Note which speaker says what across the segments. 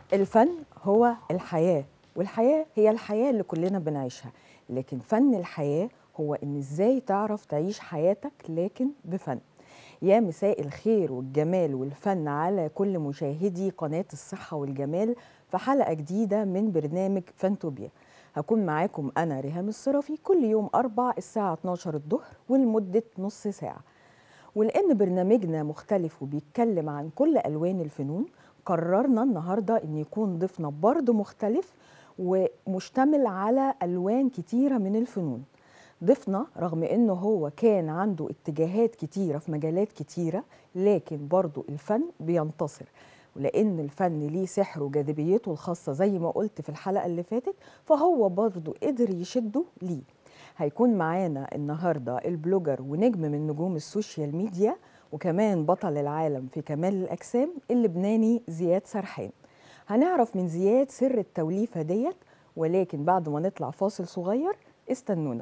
Speaker 1: الفن هو الحياة والحياة هي الحياة اللي كلنا بنعيشها لكن فن الحياة هو إن إزاي تعرف تعيش حياتك لكن بفن يا مساء الخير والجمال والفن على كل مشاهدي قناة الصحة والجمال في حلقة جديدة من برنامج فانتوبيا هكون معاكم أنا ريهام الصرفي كل يوم أربع الساعة 12 الظهر ولمدة نص ساعة ولأن برنامجنا مختلف وبيتكلم عن كل ألوان الفنون قررنا النهاردة أن يكون ضيفنا برضه مختلف ومشتمل على ألوان كتيرة من الفنون ضيفنا رغم أنه هو كان عنده اتجاهات كتيرة في مجالات كتيرة لكن برضه الفن بينتصر ولأن الفن ليه سحره وجاذبيته الخاصة زي ما قلت في الحلقة اللي فاتت فهو برضه قدر يشده ليه هيكون معانا النهارده البلوجر ونجم من نجوم السوشيال ميديا وكمان بطل العالم في كمال الأجسام اللبناني زياد سرحان هنعرف من زياد سر التوليفة ديت ولكن بعد ما نطلع فاصل صغير استنونا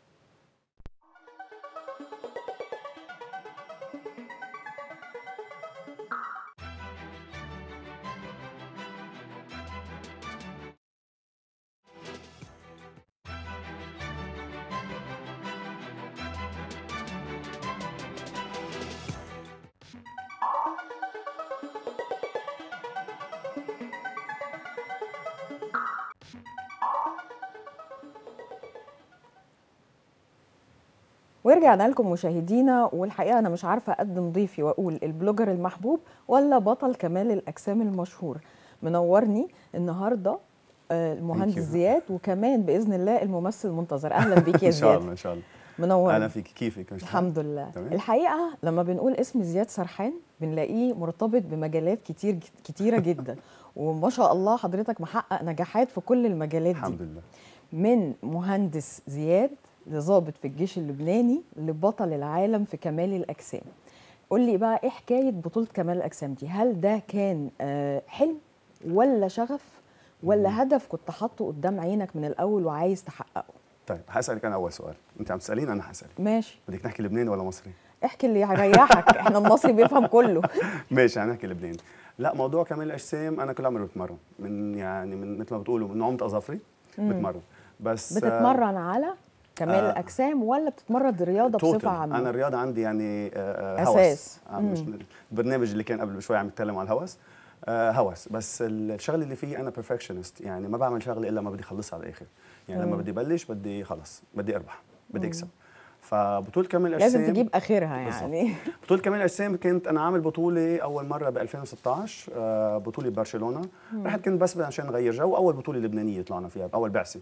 Speaker 1: ورجعنا لكم مشاهدينا والحقيقه انا مش عارفه اقدم ضيفي واقول البلوجر المحبوب ولا بطل كمال الاجسام المشهور منورني النهارده آه، المهندس
Speaker 2: you.
Speaker 1: زياد وكمان باذن الله الممثل المنتظر اهلا بيك يا
Speaker 2: ان شاء
Speaker 1: زياد
Speaker 2: الله ان شاء الله
Speaker 1: منور
Speaker 2: اهلا فيك كيفك مش
Speaker 1: الحمد لله
Speaker 2: تمام.
Speaker 1: الحقيقه لما بنقول اسم زياد سرحان بنلاقيه مرتبط بمجالات كتير كتيره جدا وما شاء الله حضرتك محقق نجاحات في كل المجالات دي
Speaker 2: الحمد لله
Speaker 1: من مهندس زياد لضابط في الجيش اللبناني لبطل العالم في كمال الأجسام قول لي بقى ايه حكاية بطولة كمال الأجسام دي هل ده كان آه، حلم ولا شغف ولا هدف كنت حاطه قدام عينك من الأول وعايز تحققه
Speaker 2: طيب هسالك انا اول سؤال انت عم تساليني انا هسالك
Speaker 1: ماشي
Speaker 2: بدك نحكي لبناني ولا مصري
Speaker 1: احكي اللي يريحك احنا المصري بيفهم كله
Speaker 2: ماشي هنحكي لبناني لا موضوع كمال الاجسام انا كل عمري بتمرن من يعني من مثل ما بتقولوا من نعومه اظافري بتمرن بس
Speaker 1: بتتمرن على كمال
Speaker 2: آه.
Speaker 1: الأجسام ولا بتتمرن رياضة
Speaker 2: توتال.
Speaker 1: بصفة عامة
Speaker 2: انا الرياضه عندي يعني آه، آه،
Speaker 1: أساس.
Speaker 2: هوس آه، مش البرنامج اللي كان قبل شوي عم يتكلم عن الهوس آه، هوس بس الشغله اللي فيه انا بيرفكشنست يعني ما بعمل شغله الا ما بدي اخلصها على الاخر يعني لما بدي بلش بدي خلص بدي اربح بدي اكسب فبطوله كمال الاجسام
Speaker 1: لازم تجيب آخرها
Speaker 2: بالظبط.
Speaker 1: يعني
Speaker 2: بطولة كمال الأجسام كنت أنا عامل بطولة أول مرة ب 2016 آه، بطولة برشلونة رحت كنت بس عشان نغير جو أول بطولة لبنانية طلعنا فيها أول بعثة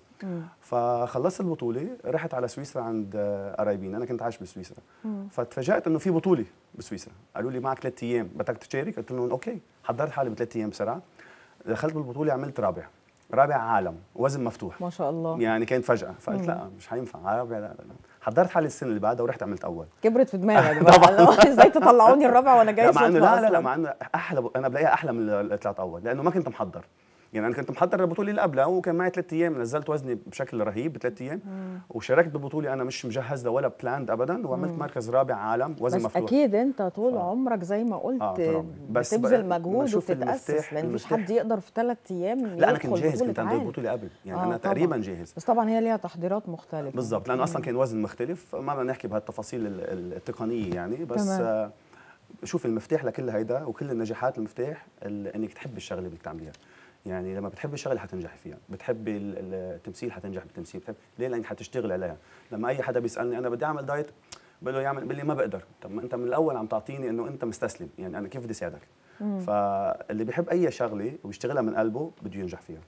Speaker 2: فخلصت البطولة رحت على سويسرا عند آه، قرايبين أنا كنت عايش بسويسرا فتفاجأت إنه في بطولة بسويسرا قالوا لي معك ثلاث أيام بدك تشارك قلت لهم أوكي حضرت حالي بثلاث أيام بسرعة دخلت بالبطولة عملت رابع رابع عالم وزن مفتوح
Speaker 1: ما شاء الله
Speaker 2: يعني كانت فجأة فقلت لا مش حينفع رابع لا لا لا حضرت حالي السنة اللي بعدها ورحت عملت أول
Speaker 1: كبرت في دماغك بقى ازاي تطلعوني الرابع وانا جاي
Speaker 2: لا مع انه
Speaker 1: صدفة
Speaker 2: لا لا لا
Speaker 1: أصلاً؟
Speaker 2: مع انه احلى انا بلاقيها احلى من الثلاث اول لانه ما كنت محضر يعني انا كنت محضر البطوله اللي قبلها وكان معي ثلاث ايام نزلت وزني بشكل رهيب بثلاث ايام وشاركت ببطوله انا مش مجهز لها ولا بلاند ابدا وعملت مركز رابع عالم وزن
Speaker 1: بس
Speaker 2: مفتوح
Speaker 1: اكيد انت طول
Speaker 2: ف-
Speaker 1: عمرك زي ما قلت
Speaker 2: آه، طول عمري. بس
Speaker 1: بتبذل
Speaker 2: بقى
Speaker 1: مجهود
Speaker 2: بشوف
Speaker 1: وتتاسس
Speaker 2: المفتاح-
Speaker 1: لان مفيش
Speaker 2: المفتاح-
Speaker 1: حد يقدر في ثلاث ايام
Speaker 2: لا انا كنت
Speaker 1: يدخل
Speaker 2: جاهز
Speaker 1: بطولة
Speaker 2: كنت عند
Speaker 1: عالم.
Speaker 2: البطوله قبل يعني
Speaker 1: آه،
Speaker 2: انا
Speaker 1: طبعاً.
Speaker 2: تقريبا جاهز
Speaker 1: بس طبعا هي ليها تحضيرات مختلفه
Speaker 2: بالضبط لانه اصلا كان وزن مختلف ما بدنا نحكي بهالتفاصيل ال- ال- التقنيه يعني بس
Speaker 1: تمام.
Speaker 2: آه، شوف المفتاح لكل هيدا وكل النجاحات المفتاح ال- انك تحب الشغله اللي بدك تعمليها يعني لما بتحبي الشغله حتنجحي فيها بتحبي ال- ال- التمثيل حتنجح بالتمثيل بتحب ليه لانك حتشتغل عليها لما اي حدا بيسالني انا بدي اعمل دايت بقول له يعمل بقول لي ما بقدر طب ما انت من الاول عم تعطيني انه انت مستسلم يعني انا كيف بدي اساعدك فاللي بيحب اي شغله ويشتغلها من قلبه بده ينجح فيها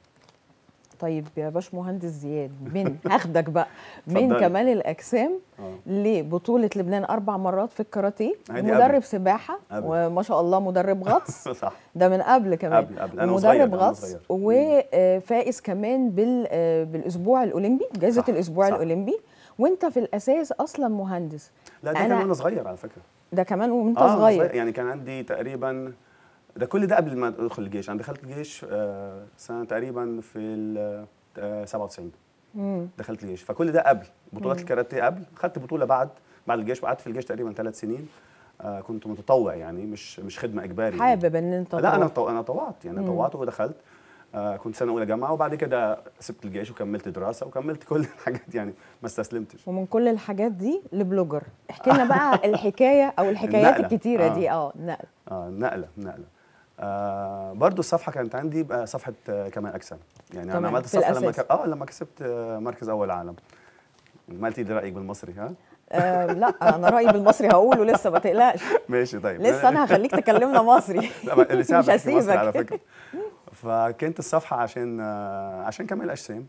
Speaker 1: طيب يا باش مهندس زياد من هاخدك بقى من
Speaker 2: اتفضلي.
Speaker 1: كمال الاجسام
Speaker 2: آه.
Speaker 1: لبطوله لبنان اربع مرات في الكاراتيه
Speaker 2: هيدي
Speaker 1: مدرب
Speaker 2: قبل.
Speaker 1: سباحه
Speaker 2: قبل.
Speaker 1: وما شاء الله مدرب غطس
Speaker 2: صح
Speaker 1: ده من قبل كمان
Speaker 2: قبل- قبل. أنا وصغير،
Speaker 1: ومدرب
Speaker 2: أنا
Speaker 1: غطس
Speaker 2: وصغير.
Speaker 1: وفائز كمان بال آه، بالاسبوع الاولمبي جائزه
Speaker 2: صح،
Speaker 1: الاسبوع
Speaker 2: صح.
Speaker 1: الاولمبي وانت في الاساس اصلا مهندس
Speaker 2: لا ده
Speaker 1: أنا-
Speaker 2: كان وانا صغير على فكره
Speaker 1: ده كمان وانت
Speaker 2: آه،
Speaker 1: صغير
Speaker 2: يعني كان عندي تقريبا ده كل ده قبل ما ادخل الجيش انا دخلت الجيش آه، سنه تقريبا في ال آه، 97
Speaker 1: مم.
Speaker 2: دخلت الجيش فكل ده قبل بطولات الكاراتيه قبل خدت بطوله بعد بعد الجيش وقعدت في الجيش تقريبا ثلاث سنين آه، كنت متطوع يعني مش مش خدمه اجباري يعني.
Speaker 1: حابب ان انت
Speaker 2: لا انا
Speaker 1: تروح.
Speaker 2: طو... انا طوعت يعني طوعت ودخلت آه كنت سنه اولى جامعه وبعد كده سبت الجيش وكملت دراسه وكملت كل الحاجات يعني ما استسلمتش
Speaker 1: ومن كل الحاجات دي لبلوجر احكي لنا بقى الحكايه او الحكايات
Speaker 2: النقلة.
Speaker 1: الكتيره
Speaker 2: آه.
Speaker 1: دي اه نقل
Speaker 2: اه نقله نقله آه برضو الصفحه كانت عندي بقى صفحه آه كمال اجسام يعني
Speaker 1: تمام،
Speaker 2: انا عملت
Speaker 1: في
Speaker 2: الصفحه لما
Speaker 1: الأساس.
Speaker 2: ك... اه لما كسبت آه مركز اول عالم ما قلتي لي رايك بالمصري ها
Speaker 1: آه لا انا رايي بالمصري هقوله لسه ما تقلقش
Speaker 2: ماشي طيب
Speaker 1: لسه انا هخليك تكلمنا مصري
Speaker 2: لا ما- اللي ساعد
Speaker 1: مش
Speaker 2: بحكي مصري على
Speaker 1: هسيبك.
Speaker 2: فكره فكانت الصفحه عشان آه، عشان كمال اجسام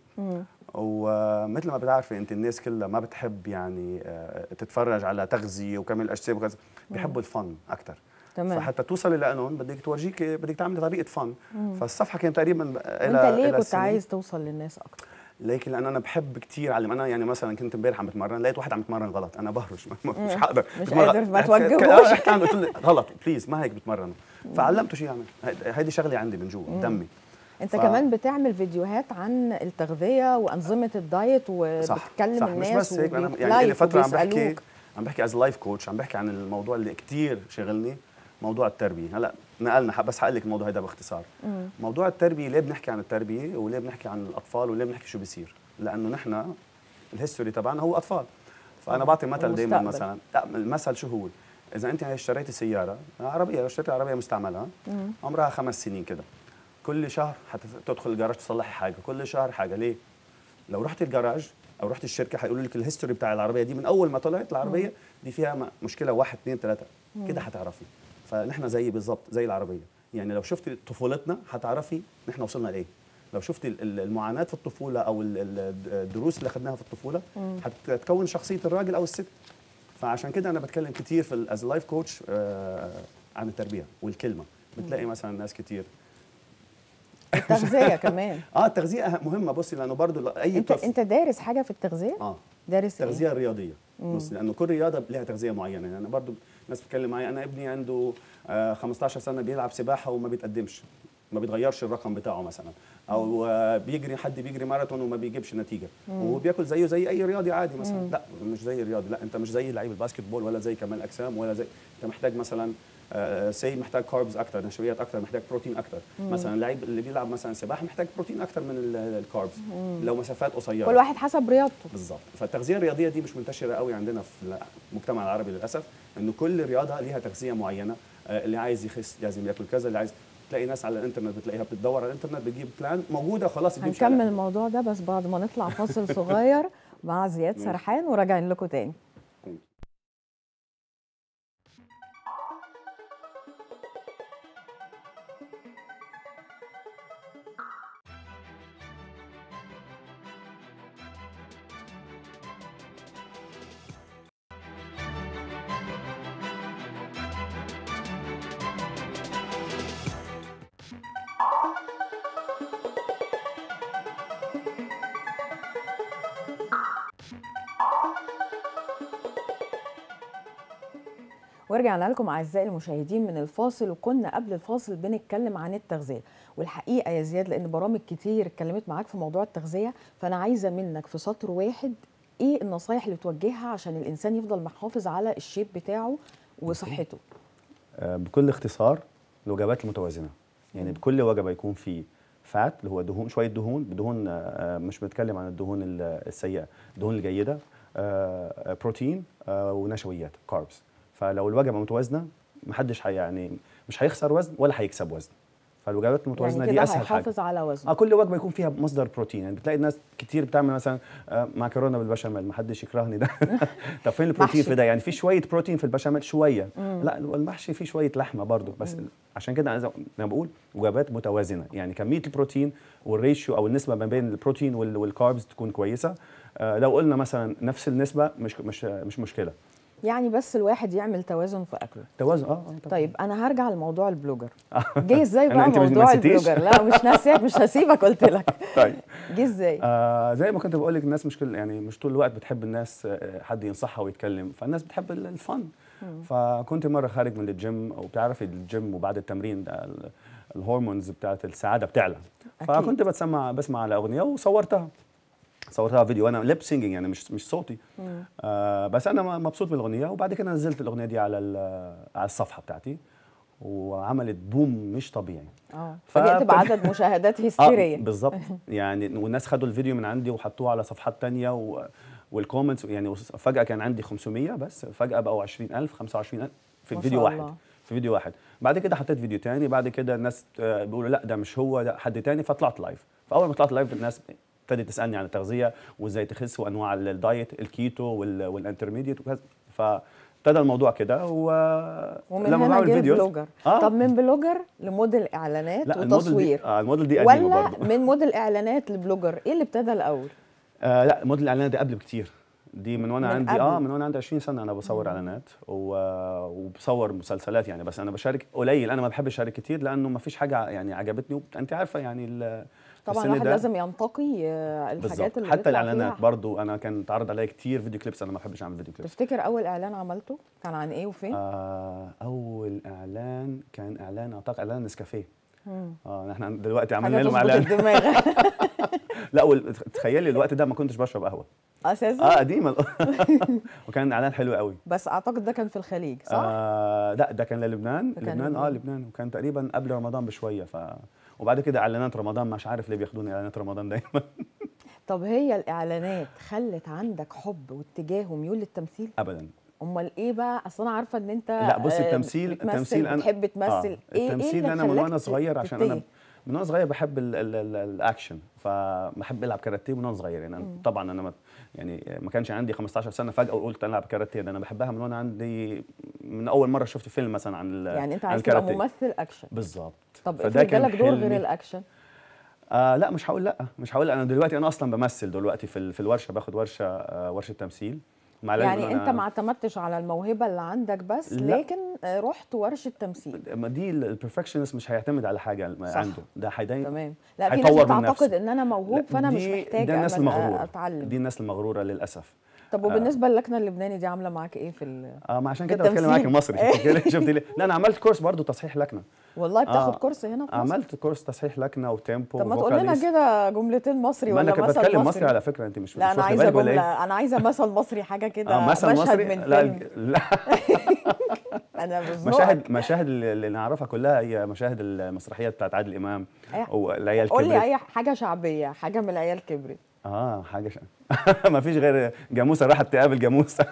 Speaker 2: ومثل ما بتعرفي انت الناس كلها ما بتحب يعني آه، تتفرج على تغذيه وكمال اجسام وكذا بيحبوا الفن اكثر
Speaker 1: تمام
Speaker 2: فحتى توصلي لهم بدك تورجيك بدك تعملي طريقه فن فالصفحه كانت تقريبا
Speaker 1: وانت ليه كنت عايز توصل للناس اكتر
Speaker 2: لكن لان انا بحب كثير اعلم انا يعني مثلا كنت امبارح عم بتمرن لقيت واحد عم يتمرن غلط انا بهرش ما- ما- مش حقدر
Speaker 1: مش
Speaker 2: بتمرن-
Speaker 1: قادر، ما
Speaker 2: ك-
Speaker 1: توجهوش.
Speaker 2: ك- احكي عنه قلت له غلط بليز ما هيك بتمرنوا فعلمته شو يعمل هيدي- هيدي شغله عندي من جوا بدمي
Speaker 1: انت
Speaker 2: ف-
Speaker 1: كمان بتعمل فيديوهات عن التغذيه وانظمه الدايت
Speaker 2: صح
Speaker 1: وبتكلم
Speaker 2: صح
Speaker 1: الناس
Speaker 2: مش بس هيك انا
Speaker 1: وبي-
Speaker 2: يعني لي
Speaker 1: لايف
Speaker 2: فتره عم بحكي
Speaker 1: وبيسألوك.
Speaker 2: عم بحكي از لايف كوتش عم بحكي عن الموضوع اللي كثير شغلني موضوع التربيه هلا نقلنا ح- بس حقول لك الموضوع هذا باختصار
Speaker 1: مم.
Speaker 2: موضوع التربيه ليه بنحكي عن التربيه وليه بنحكي عن الاطفال وليه بنحكي شو بيصير لانه نحن الهيستوري تبعنا هو اطفال فانا بعطي مثل دائما
Speaker 1: المستقبل.
Speaker 2: مثلا لا المثل شو هو اذا انت اشتريتي سياره عربيه لو اشتريتي عربيه مستعمله
Speaker 1: مم.
Speaker 2: عمرها خمس سنين كده كل شهر حتدخل الجراج تصلحي حاجه كل شهر حاجه ليه لو رحتي الجراج او رحتي الشركه حيقولوا لك الهيستوري بتاع العربيه دي من اول ما طلعت العربيه دي فيها م- مشكله واحد اثنين ثلاثه كده حتعرفي فنحن زي بالضبط زي العربيه يعني لو شفتي طفولتنا حتعرفي نحن وصلنا لايه لو شفتي ال- ال- المعاناه في الطفوله او ال- ال- الدروس اللي اخذناها في الطفوله حتكون شخصيه الراجل او الست فعشان كده انا بتكلم كتير في از لايف كوتش عن التربيه والكلمه بتلاقي مثلا ناس كتير
Speaker 1: التغذيه كمان
Speaker 2: اه التغذيه أهم- مهمه بصي لانه برضه اي
Speaker 1: انت
Speaker 2: طفل
Speaker 1: انت دارس حاجه في التغذيه
Speaker 2: اه
Speaker 1: دارس ايه
Speaker 2: التغذيه الرياضيه بص لانه كل رياضه لها تغذيه معينه يعني انا برضو ناس بتتكلم معي انا ابني عنده آه 15 سنه بيلعب سباحه وما بيتقدمش ما بيتغيرش الرقم بتاعه مثلا او آه بيجري حد بيجري ماراثون وما بيجيبش نتيجه وهو بياكل زيه زي اي رياضي عادي مثلا لا مش زي الرياضي لا انت مش زي لعيب الباسكت بول ولا زي كمال اجسام ولا زي انت محتاج مثلا سي محتاج كاربز اكتر نشويات اكتر محتاج بروتين اكتر مثلا اللعيب اللي بيلعب مثلا سباحه محتاج بروتين اكتر من الكاربز لو مسافات قصيره
Speaker 1: كل واحد حسب رياضته
Speaker 2: بالظبط فالتغذيه الرياضيه دي مش منتشره قوي عندنا في المجتمع العربي للاسف انه كل رياضه ليها تغذيه معينه آه، اللي عايز يخس لازم ياكل كذا اللي عايز تلاقي ناس على الانترنت بتلاقيها بتدور على الانترنت بتجيب بلان موجوده خلاص بتمشي
Speaker 1: هنكمل
Speaker 2: عليها.
Speaker 1: الموضوع ده بس بعد ما نطلع فاصل صغير مع زياد
Speaker 2: ماشي.
Speaker 1: سرحان وراجعين لكم تاني ورجعنا لكم اعزائي المشاهدين من الفاصل وكنا قبل الفاصل بنتكلم عن التغذيه والحقيقه يا زياد لان برامج كتير اتكلمت معاك في موضوع التغذيه فانا عايزه منك في سطر واحد ايه النصايح اللي توجهها عشان الانسان يفضل محافظ على الشيب بتاعه وصحته
Speaker 3: آه، بكل اختصار الوجبات المتوازنه يعني بكل وجبه يكون في فات اللي هو دهون شويه دهون بدهون آه، مش بنتكلم عن الدهون ال- السيئه الدهون الجيده آه، آه، بروتين آه، ونشويات كاربس فلو الوجبه متوازنه محدش حي يعني مش هيخسر وزن ولا هيكسب وزن فالوجبات المتوازنه
Speaker 1: يعني
Speaker 3: دي
Speaker 1: كده
Speaker 3: اسهل حاجه
Speaker 1: هيحافظ على وزنه
Speaker 3: اه كل وجبه يكون فيها مصدر بروتين يعني بتلاقي الناس كتير بتعمل مثلا آه، معكرونه بالبشاميل ما حدش يكرهني ده طب فين البروتين
Speaker 1: محشي.
Speaker 3: في ده يعني في شويه بروتين في البشاميل شويه لا المحشي فيه شويه لحمه برضو بس عشان كده انا زي- انا بقول وجبات متوازنه يعني كميه البروتين والريشيو او النسبه ما بين البروتين وال- والكاربز تكون كويسه آه، لو قلنا مثلا نفس النسبه مش مش مش مشكله
Speaker 1: يعني بس الواحد يعمل توازن في اكله
Speaker 3: توازن اه اه طبعاً.
Speaker 1: طيب انا هرجع لموضوع البلوجر جه ازاي
Speaker 3: أنا
Speaker 1: بقى
Speaker 3: أنت مش
Speaker 1: موضوع
Speaker 3: نسيتيش؟
Speaker 1: البلوجر لا مش ناسيك مش هسيبك قلت لك
Speaker 3: طيب
Speaker 1: جه ازاي
Speaker 3: آه زي ما كنت بقول لك الناس مش كل يعني مش طول الوقت بتحب الناس آه، حد ينصحها ويتكلم فالناس بتحب ال- الفن فكنت مره خارج من الجيم او بتعرفي الجيم وبعد التمرين ده ال- الهرمونز بتاعت السعاده بتعلى
Speaker 1: أكيد.
Speaker 3: فكنت بتسمع بسمع على اغنيه وصورتها صورتها فيديو انا ليب سينجينج يعني مش مش صوتي آه بس انا م- مبسوط بالاغنيه وبعد كده نزلت الاغنيه دي على ال- على الصفحه بتاعتي وعملت بوم مش طبيعي
Speaker 1: اه
Speaker 3: ف-
Speaker 1: فجأت بعدد مشاهدات هستيريه
Speaker 3: اه بالظبط يعني والناس خدوا الفيديو من عندي وحطوه على صفحات تانية و... والكومنتس يعني فجأة كان عندي 500 بس فجأة بقوا 20000 25000 في
Speaker 1: ما
Speaker 3: فيديو
Speaker 1: شاء
Speaker 3: واحد
Speaker 1: الله.
Speaker 3: في فيديو واحد بعد كده حطيت فيديو تاني بعد كده الناس آه، بيقولوا لا ده مش هو ده حد تاني فطلعت لايف فاول ما طلعت لايف الناس ابتدت تسالني عن التغذيه وازاي تخس وانواع ال- الدايت الكيتو وال- والانترميديت وكذا فابتدى الموضوع كده و
Speaker 1: ومن
Speaker 3: لما
Speaker 1: هنا
Speaker 3: بعمل
Speaker 1: جه
Speaker 3: فيديوز-
Speaker 1: بلوجر
Speaker 3: آه.
Speaker 1: طب من بلوجر لموديل اعلانات
Speaker 3: لا الموديل دي
Speaker 1: وتصوير
Speaker 3: آه الموديل دي قديمه
Speaker 1: ولا
Speaker 3: برضه
Speaker 1: من موديل اعلانات لبلوجر ايه اللي ابتدى الاول
Speaker 3: آه لا موديل الاعلانات دي قبل بكتير دي من وانا
Speaker 1: من
Speaker 3: عندي
Speaker 1: قبل.
Speaker 3: اه من وانا عندي 20 سنه انا بصور اعلانات و... وبصور مسلسلات يعني بس انا بشارك قليل انا ما بحبش اشارك كتير لانه ما فيش حاجه يعني عجبتني وبت... انت عارفه يعني ال...
Speaker 1: طبعا
Speaker 3: السن
Speaker 1: الواحد
Speaker 3: ده-
Speaker 1: لازم ينتقي آه، الحاجات
Speaker 3: بالظبط
Speaker 1: اللي
Speaker 3: حتى
Speaker 1: بيطلع
Speaker 3: الاعلانات
Speaker 1: فيها.
Speaker 3: برضو انا كان اتعرض عليا كتير فيديو كليبس انا ما بحبش اعمل فيديو كليبس
Speaker 1: تفتكر اول اعلان عملته كان عن ايه وفين
Speaker 3: آه اول اعلان كان اعلان اعتقد اعلان نسكافيه
Speaker 1: مم.
Speaker 3: اه احنا دلوقتي
Speaker 1: حاجه
Speaker 3: عملنا لهم
Speaker 1: تظبط
Speaker 3: اعلان
Speaker 1: الدماغ
Speaker 3: لا وال- تخيلي الوقت ده ما كنتش بشرب قهوه
Speaker 1: اساسا
Speaker 3: اه قديمه وكان اعلان حلو قوي
Speaker 1: بس اعتقد ده كان في الخليج صح
Speaker 3: آه لا ده كان للبنان
Speaker 1: ده كان
Speaker 3: لبنان اه
Speaker 1: لبنان.
Speaker 3: لبنان وكان تقريبا قبل رمضان بشويه ف وبعد كده اعلانات رمضان مش عارف ليه بياخدوني اعلانات رمضان دايما
Speaker 1: طب هي الاعلانات خلت عندك حب واتجاه وميول للتمثيل
Speaker 3: ابدا
Speaker 1: امال ايه بقى اصل انا عارفه ان انت
Speaker 3: لا بص
Speaker 1: آه،
Speaker 3: التمثيل
Speaker 1: بتمثل
Speaker 3: التمثيل انا
Speaker 1: بتحب تمثل
Speaker 3: آه
Speaker 1: ايه ايه
Speaker 3: التمثيل
Speaker 1: اللي
Speaker 3: انا من
Speaker 1: خلاك
Speaker 3: وانا
Speaker 1: ت-
Speaker 3: صغير عشان انا
Speaker 1: تتجه؟
Speaker 3: من وانا صغير بحب ال ال ال الاكشن فبحب العب كاراتيه من وانا صغير يعني أنا طبعا انا ما يعني ما كانش عندي 15 سنه فجاه قلت العب كاراتيه ده انا بحبها من وانا عندي من اول مره شفت فيلم مثلا عن ال-
Speaker 1: يعني انت
Speaker 3: عن
Speaker 1: عايز تبقى
Speaker 3: الكاراتيه.
Speaker 1: ممثل اكشن
Speaker 3: بالظبط
Speaker 1: طب
Speaker 3: فده
Speaker 1: افرض
Speaker 3: كان
Speaker 1: جالك دور غير
Speaker 3: حلمي.
Speaker 1: الاكشن
Speaker 3: آه لا مش هقول لا مش هقول انا دلوقتي انا اصلا بمثل دلوقتي في ال- في الورشه باخد ورشه آه ورشه تمثيل مع العلم
Speaker 1: يعني
Speaker 3: إن
Speaker 1: انت
Speaker 3: أنا-
Speaker 1: ما اعتمدتش على الموهبه اللي عندك بس
Speaker 3: لا.
Speaker 1: لكن آه، رحت ورشه تمثيل
Speaker 3: ما دي البرفكشنست مش هيعتمد على حاجه
Speaker 1: صح.
Speaker 3: عنده ده هيضايق
Speaker 1: تمام لا في ناس
Speaker 3: هيطور من
Speaker 1: بتعتقد
Speaker 3: نفسه.
Speaker 1: ان انا موهوب
Speaker 3: لا،
Speaker 1: فانا مش
Speaker 3: دي-
Speaker 1: محتاج
Speaker 3: ده الناس
Speaker 1: أعمل-
Speaker 3: المغروره
Speaker 1: اتعلم
Speaker 3: دي الناس المغروره للاسف
Speaker 1: طب وبالنسبه للكنه اللبناني دي عامله معاك ايه في ال...
Speaker 3: اه ما عشان كده
Speaker 1: بالتمثيل.
Speaker 3: بتكلم معاك المصري شفت كده؟ شفت ليه لا انا عملت كورس برضو تصحيح لكنه
Speaker 1: والله بتاخد
Speaker 3: آه،
Speaker 1: كورس هنا في مصر
Speaker 3: عملت كورس تصحيح لكنه وتيمبو
Speaker 1: طب ما تقول لنا
Speaker 3: وفوكاليز.
Speaker 1: كده جملتين مصري
Speaker 3: ما انا
Speaker 1: ولا
Speaker 3: كنت
Speaker 1: مثل
Speaker 3: بتكلم
Speaker 1: مصري,
Speaker 3: مصري على فكره انت مش
Speaker 1: لا
Speaker 3: مش
Speaker 1: انا
Speaker 3: واخدة
Speaker 1: عايزه
Speaker 3: بالك ولا
Speaker 1: جمله
Speaker 3: إيه؟
Speaker 1: انا عايزه مثل مصري حاجه كده
Speaker 3: اه مثل
Speaker 1: مشهد
Speaker 3: مصري
Speaker 1: من
Speaker 3: لا
Speaker 1: فيلم
Speaker 3: لا
Speaker 1: انا بزنقك.
Speaker 3: مشاهد مشاهد اللي اللي نعرفها كلها هي مشاهد المسرحيات بتاعت عادل امام
Speaker 1: أي-
Speaker 3: والعيال
Speaker 1: قول لي
Speaker 3: كبرت
Speaker 1: اي حاجه شعبيه حاجه من العيال كبرت
Speaker 3: اه حاجه ش... ما فيش غير جاموسه راحت تقابل جاموسه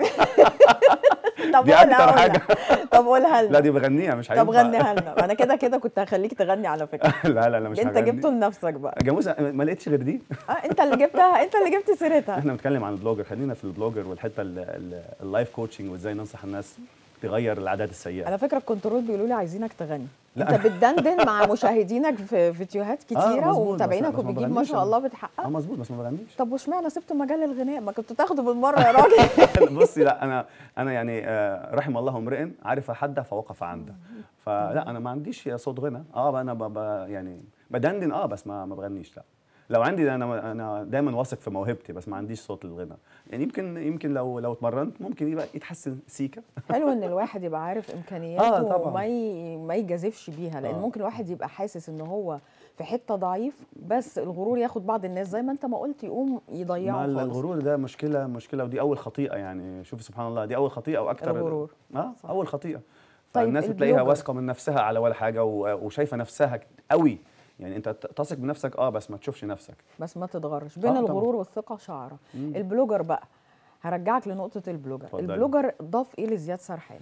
Speaker 1: طب
Speaker 3: دي
Speaker 1: قولها
Speaker 3: أكتر
Speaker 1: قولها.
Speaker 3: حاجه.
Speaker 1: طب قولها
Speaker 3: لا
Speaker 1: لنا
Speaker 3: دي بغنيها مش
Speaker 1: طب
Speaker 3: هينفع
Speaker 1: غنيها لنا انا كده كده كنت هخليك تغني على فكره
Speaker 3: لا لا لا مش
Speaker 1: انت
Speaker 3: هغني.
Speaker 1: جبته لنفسك بقى
Speaker 3: جاموسه ما لقيتش غير دي
Speaker 1: اه انت اللي جبتها انت اللي جبت سيرتها
Speaker 3: احنا بنتكلم عن البلوجر خلينا في البلوجر والحته ال- ال- اللايف كوتشنج وازاي ننصح الناس تغير العادات السيئه
Speaker 1: على فكره الكنترول بيقولوا لي عايزينك تغني انت بتدندن مع مشاهدينك في فيديوهات كتيره
Speaker 3: مظبوط،
Speaker 1: ومتابعينك
Speaker 3: بس- بس ما
Speaker 1: وبيجيب ما
Speaker 3: بغنيش
Speaker 1: شاء
Speaker 3: أنا.
Speaker 1: الله
Speaker 3: اه
Speaker 1: بتحقق
Speaker 3: مظبوط بس ما بغنيش
Speaker 1: طب واشمعنى سبت مجال الغناء ما كنت تاخده بالمره يا راجل
Speaker 3: بصي لا انا انا يعني آه، رحم الله امرئ عرف حده فوقف عنده فلا انا ما عنديش صوت غنى اه انا ب- ب- يعني بدندن اه بس ما ما بغنيش لا لو عندي انا انا دايما واثق في موهبتي بس ما عنديش صوت للغنى يعني يمكن يمكن لو لو اتمرنت ممكن يبقى يتحسن سيكا
Speaker 1: حلو ان الواحد يبقى عارف امكانياته
Speaker 3: آه، طبعاً.
Speaker 1: وما ي... ما يجازفش بيها لان
Speaker 3: آه.
Speaker 1: ممكن الواحد يبقى حاسس ان هو في حته ضعيف بس الغرور ياخد بعض الناس زي ما انت ما قلت يقوم يضيعه
Speaker 3: مع
Speaker 1: خالص
Speaker 3: الغرور ده مشكله مشكله ودي اول خطيئه يعني شوفي سبحان الله دي اول خطيئه واكثر
Speaker 1: الغرور.
Speaker 3: اه
Speaker 1: صح.
Speaker 3: اول خطيئه
Speaker 1: طيب
Speaker 3: فالناس بتلاقيها
Speaker 1: البلوجر.
Speaker 3: واثقه من نفسها على ولا حاجه و- وشايفه نفسها قوي يعني انت ت- تثق بنفسك اه بس ما تشوفش نفسك
Speaker 1: بس ما تتغرش بين
Speaker 3: آه، طبعاً.
Speaker 1: الغرور والثقه شعره البلوجر بقى هرجعك لنقطه البلوجر
Speaker 3: اتفضلي.
Speaker 1: البلوجر ضاف ايه لزياد سرحان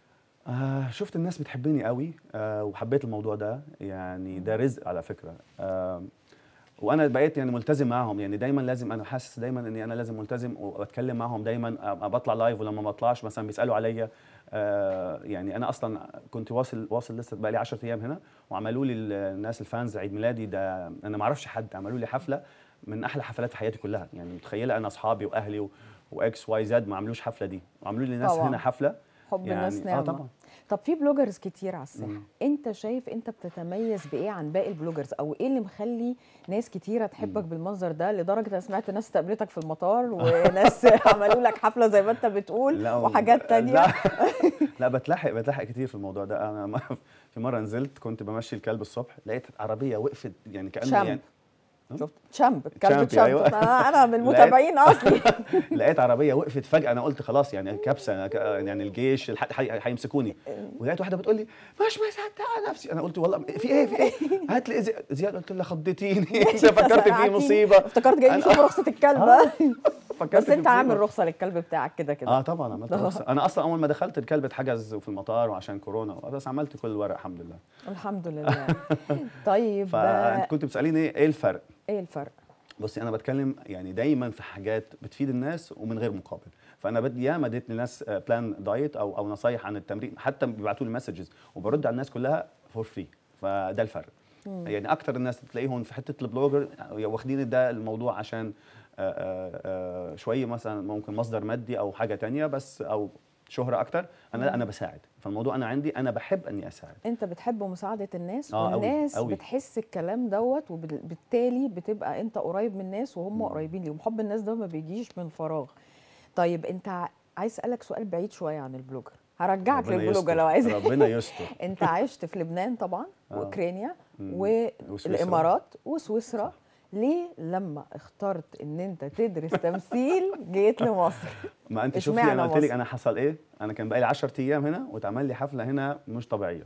Speaker 3: آه شفت الناس بتحبني قوي آه وحبيت الموضوع ده يعني ده رزق على فكره آه وانا بقيت يعني ملتزم معاهم يعني دايما لازم انا حاسس دايما اني انا لازم ملتزم واتكلم معاهم دايما أبقى بطلع لايف ولما ما بطلعش مثلا بيسالوا عليا آه يعني انا اصلا كنت واصل واصل لسه بقى لي 10 ايام هنا وعملوا لي الناس الفانز عيد ميلادي ده انا ما اعرفش حد عملوا لي حفله من احلى حفلات في حياتي كلها يعني متخيله انا اصحابي واهلي و- واكس واي زد ما عملوش حفله دي وعملوا لي ناس
Speaker 1: طبعاً.
Speaker 3: هنا حفله
Speaker 1: حب
Speaker 3: يعني-
Speaker 1: الناس
Speaker 3: آه
Speaker 1: نعمه
Speaker 3: طبعاً.
Speaker 1: طب في بلوجرز كتير على الساحه
Speaker 3: مم.
Speaker 1: انت شايف انت بتتميز بايه عن باقي البلوجرز او ايه اللي مخلي ناس كتيره تحبك بالمنظر ده لدرجه انا سمعت ناس استقبلتك في المطار وناس عملوا لك حفله زي ما انت بتقول
Speaker 3: لا
Speaker 1: وحاجات تانية
Speaker 3: لا, لا بتلحق بتلحق كتير في الموضوع ده انا ما- في مره نزلت كنت بمشي الكلب الصبح لقيت عربيه وقفت يعني كانه
Speaker 1: شم.
Speaker 3: يعني
Speaker 1: شفت تشامب الكلب
Speaker 3: تشامبي،
Speaker 1: تشامب
Speaker 3: أيوة.
Speaker 1: انا انا من المتابعين اصلي
Speaker 3: لقيت عربيه وقفت فجاه انا قلت خلاص يعني كبسه أنا ك- يعني الجيش الح- حي- هيمسكوني ولقيت واحده بتقول لي مش مصدقه نفسي انا قلت والله في ايه في ايه هات لي زي- زياد قلت لها خضتيني فكرت في
Speaker 1: سرعتيني.
Speaker 3: مصيبه
Speaker 1: افتكرت جاي
Speaker 3: أنا-
Speaker 1: يشوف رخصه الكلب
Speaker 3: آه. فكرت
Speaker 1: بس
Speaker 3: في
Speaker 1: انت عامل
Speaker 3: مصيبة.
Speaker 1: رخصه للكلب بتاعك كده كده
Speaker 3: اه طبعا عملت رخصه انا اصلا اول ما دخلت الكلب اتحجز في المطار وعشان كورونا بس عملت كل الورق الحمد لله
Speaker 1: الحمد لله طيب
Speaker 3: فانت
Speaker 1: آه،
Speaker 3: كنت بتساليني ايه الفرق
Speaker 1: ايه الفرق
Speaker 3: بصي انا بتكلم يعني دايما في حاجات بتفيد الناس ومن غير مقابل فانا بدي ياما اديت للناس بلان دايت او او نصايح عن التمرين حتى بيبعتوا لي مسجز وبرد على الناس كلها فور فري فده الفرق يعني اكتر الناس تلاقيهم في حته البلوجر واخدين ده الموضوع عشان آه، آه، آه، شويه مثلا ممكن مصدر مادي او حاجه تانية بس او شهره اكتر انا لا انا بساعد فالموضوع انا عندي انا بحب اني اساعد
Speaker 1: انت بتحب مساعده الناس
Speaker 3: آه، أوي،
Speaker 1: والناس
Speaker 3: أوي.
Speaker 1: بتحس الكلام دوت وبالتالي بتبقى انت قريب من الناس وهم قريبين ليهم حب الناس ده ما بيجيش من فراغ طيب انت ع- عايز اسالك سؤال بعيد شويه عن البلوجر هرجعك
Speaker 3: ربنا
Speaker 1: للبلوجر
Speaker 3: يستر.
Speaker 1: لو عايز
Speaker 3: ربنا يستر
Speaker 1: انت عشت في لبنان طبعا
Speaker 3: آه.
Speaker 1: واوكرانيا
Speaker 3: مم.
Speaker 1: والامارات وسويسرا ليه لما اخترت ان انت تدرس تمثيل جيت لمصر
Speaker 3: ما انت شفتي
Speaker 1: اشمعنى
Speaker 3: انا قلت لك
Speaker 1: مصر؟
Speaker 3: انا حصل ايه انا كان بقالي 10 ايام هنا واتعمل لي حفله هنا مش طبيعيه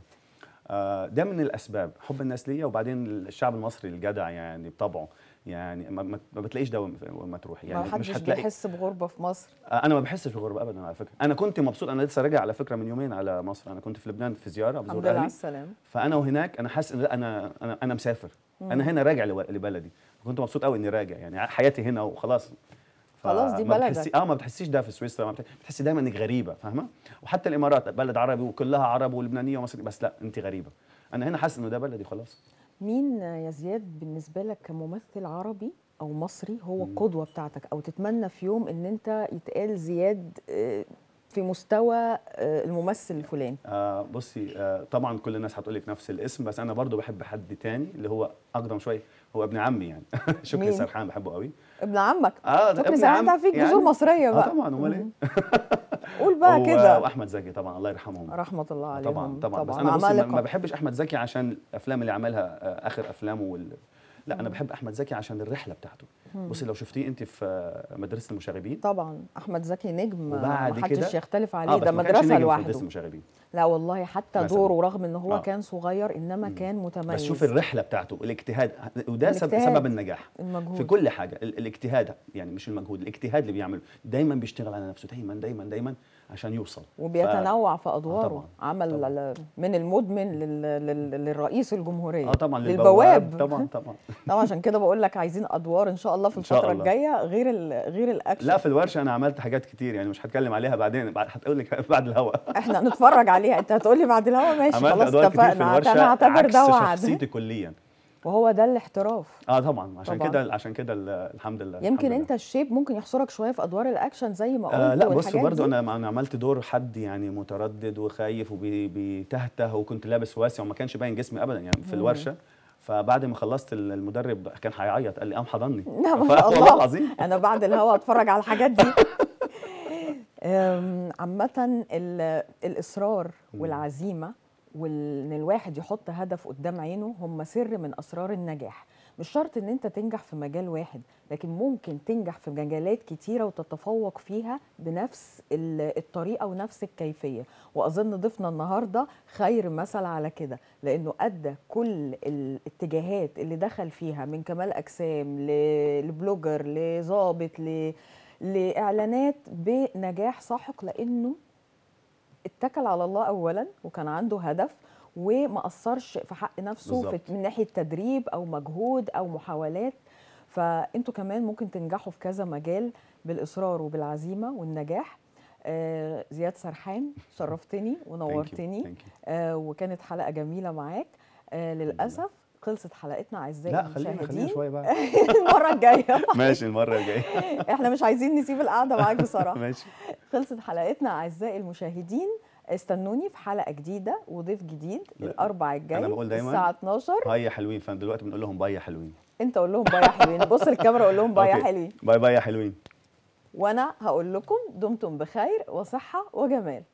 Speaker 3: آه، ده من الاسباب حب الناس ليا وبعدين الشعب المصري الجدع يعني بطبعه يعني ما, ما ما بتلاقيش ده وما- وما تروح
Speaker 1: ما
Speaker 3: يعني
Speaker 1: حدش
Speaker 3: مش هتلاقي
Speaker 1: بيحس بغربه في مصر
Speaker 3: آه، انا ما بحسش بغربه ابدا على فكره انا كنت مبسوط انا لسه راجع على فكره من يومين على مصر انا كنت في لبنان في زياره
Speaker 1: الحمد
Speaker 3: بزور
Speaker 1: لله على
Speaker 3: اهلي
Speaker 1: السلامه
Speaker 3: فانا وهناك انا حاسس ان لا انا انا انا مسافر انا هنا راجع لو- لبلدي كنت مبسوط قوي اني راجع يعني حياتي هنا وخلاص ف-
Speaker 1: خلاص دي
Speaker 3: ما
Speaker 1: بلدك.
Speaker 3: بتحسي اه ما بتحسيش ده في سويسرا ما بتح- بتحسي دايما انك غريبه فاهمه وحتى الامارات بلد عربي وكلها عرب ولبنانيه ومصري بس لا انت غريبه انا هنا حاسس انه ده بلدي خلاص
Speaker 1: مين يا زياد بالنسبة لك كممثل عربي أو مصري هو القدوة بتاعتك أو تتمنى في يوم إن أنت يتقال زياد آه، في مستوى آه، الممثل الفلاني
Speaker 3: آه بصي آه طبعا كل الناس هتقول لك نفس الاسم بس انا برضو بحب حد تاني اللي هو اقدم شويه هو ابن عمي يعني شكري
Speaker 1: مين؟
Speaker 3: سرحان بحبه قوي
Speaker 1: ابن عمك
Speaker 3: اه ده
Speaker 1: شكري
Speaker 3: ابن
Speaker 1: سرحان
Speaker 3: عم
Speaker 1: فيك
Speaker 3: يعني-
Speaker 1: جذور مصرية
Speaker 3: اه
Speaker 1: بقى
Speaker 3: طبعا امال ايه
Speaker 1: قول بقى
Speaker 3: و-
Speaker 1: كده
Speaker 3: واحمد زكي طبعا الله يرحمهم
Speaker 1: رحمة الله عليهم
Speaker 3: طبعا طبعا بس انا بصي ما- ما بحبش احمد زكي عشان الافلام اللي عملها آه، اخر افلامه وال... لا انا بحب احمد زكي عشان الرحله بتاعته بصي لو شفتيه انت في آه، مدرسه المشاغبين
Speaker 1: طبعا أحمد زكي نجم
Speaker 3: وبعد
Speaker 1: محدش
Speaker 3: كده-
Speaker 1: يختلف عليه
Speaker 3: اه بس
Speaker 1: ده
Speaker 3: ما كانش
Speaker 1: مدرسة
Speaker 3: نجم في
Speaker 1: لوحده
Speaker 3: مدرسه المشاغبين
Speaker 1: لا والله حتى
Speaker 3: مثلاً.
Speaker 1: دوره رغم ان هو
Speaker 3: آه.
Speaker 1: كان صغير انما كان متميز
Speaker 3: بس شوف الرحله بتاعته الاجتهاد وده سب-
Speaker 1: الاجتهاد.
Speaker 3: سبب النجاح
Speaker 1: المجهود
Speaker 3: في كل حاجه ال- الاجتهاد يعني مش المجهود الاجتهاد اللي بيعمله دايما بيشتغل على نفسه دايما دايما دايما عشان يوصل
Speaker 1: وبيتنوع في
Speaker 3: آه
Speaker 1: ادواره
Speaker 3: طبعاً،
Speaker 1: عمل
Speaker 3: طبعاً.
Speaker 1: ال- من المدمن لل... لل... للرئيس الجمهوريه
Speaker 3: اه طبعا
Speaker 1: للبواب
Speaker 3: للبواب طبعا طبعا
Speaker 1: طبعا عشان كده بقول لك عايزين ادوار ان شاء الله في
Speaker 3: إن شاء
Speaker 1: الفتره
Speaker 3: الله.
Speaker 1: الجايه غير ال... غير الاكشن
Speaker 3: لا في الورشه انا عملت حاجات كتير يعني مش هتكلم عليها بعدين بعد هتقول لك بعد الهوا
Speaker 1: احنا نتفرج عليها انت هتقول لي بعد الهوا ماشي
Speaker 3: عملت
Speaker 1: خلاص
Speaker 3: ادوار كتير في
Speaker 1: اتفقنا
Speaker 3: الورشه
Speaker 1: انا هعتبر
Speaker 3: عكس
Speaker 1: ده وعد
Speaker 3: شخصيتي كليا
Speaker 1: وهو ده الاحتراف
Speaker 3: اه طبعا عشان
Speaker 1: طبعاً.
Speaker 3: كده عشان كده ال- الحمد لله
Speaker 1: يمكن
Speaker 3: الحمد
Speaker 1: انت
Speaker 3: لله.
Speaker 1: الشيب ممكن يحصرك شويه في ادوار الاكشن زي ما قلت
Speaker 3: آه لا بص
Speaker 1: والحاجات
Speaker 3: برضو
Speaker 1: دي.
Speaker 3: انا انا عملت دور حد يعني متردد وخايف وبيتهته وكنت لابس واسع وما كانش باين جسمي ابدا يعني في الورشه فبعد ما خلصت ال- المدرب كان هيعيط قال لي قام حضني
Speaker 1: لا ما
Speaker 3: ف-
Speaker 1: شاء
Speaker 3: والله
Speaker 1: الله
Speaker 3: العظيم
Speaker 1: انا بعد الهوا اتفرج على الحاجات دي أم، عامة ال- الإصرار والعزيمة وإن الواحد يحط هدف قدام عينه هم سر من أسرار النجاح مش شرط إن أنت تنجح في مجال واحد لكن ممكن تنجح في مجالات كتيرة وتتفوق فيها بنفس ال- الطريقة ونفس الكيفية وأظن ضيفنا النهاردة خير مثل على كده لأنه أدى كل الاتجاهات اللي دخل فيها من كمال أجسام ل- لبلوجر لظابط ل لاعلانات بنجاح ساحق لانه اتكل على الله اولا وكان عنده هدف وما قصرش في حق نفسه في
Speaker 3: بالظبط.
Speaker 1: من ناحيه تدريب او مجهود او محاولات فانتوا كمان ممكن تنجحوا في كذا مجال بالاصرار وبالعزيمه والنجاح آه زياد سرحان شرفتني ونورتني
Speaker 3: Thank you.
Speaker 1: آه وكانت حلقه جميله معاك آه للاسف خلصت حلقتنا اعزائي
Speaker 3: لا خلينا خلينا
Speaker 1: المشاهدين
Speaker 3: شويه بقى
Speaker 1: المره الجايه
Speaker 3: ماشي المره الجايه
Speaker 1: احنا مش عايزين نسيب القعده معاك بصراحه
Speaker 3: ماشي
Speaker 1: خلصت حلقتنا اعزائي المشاهدين استنوني في حلقه جديده وضيف جديد
Speaker 3: لا،
Speaker 1: الاربع الجاي
Speaker 3: أنا بقول دايماً
Speaker 1: الساعه 12
Speaker 3: باي يا حلوين فدلوقتي بنقول لهم باي يا حلوين
Speaker 1: انت قول لهم باي يا حلوين بص الكاميرا قول لهم باي يا
Speaker 3: أوكي.
Speaker 1: حلوين
Speaker 3: باي باي يا حلوين
Speaker 1: وانا هقول لكم دمتم بخير وصحه وجمال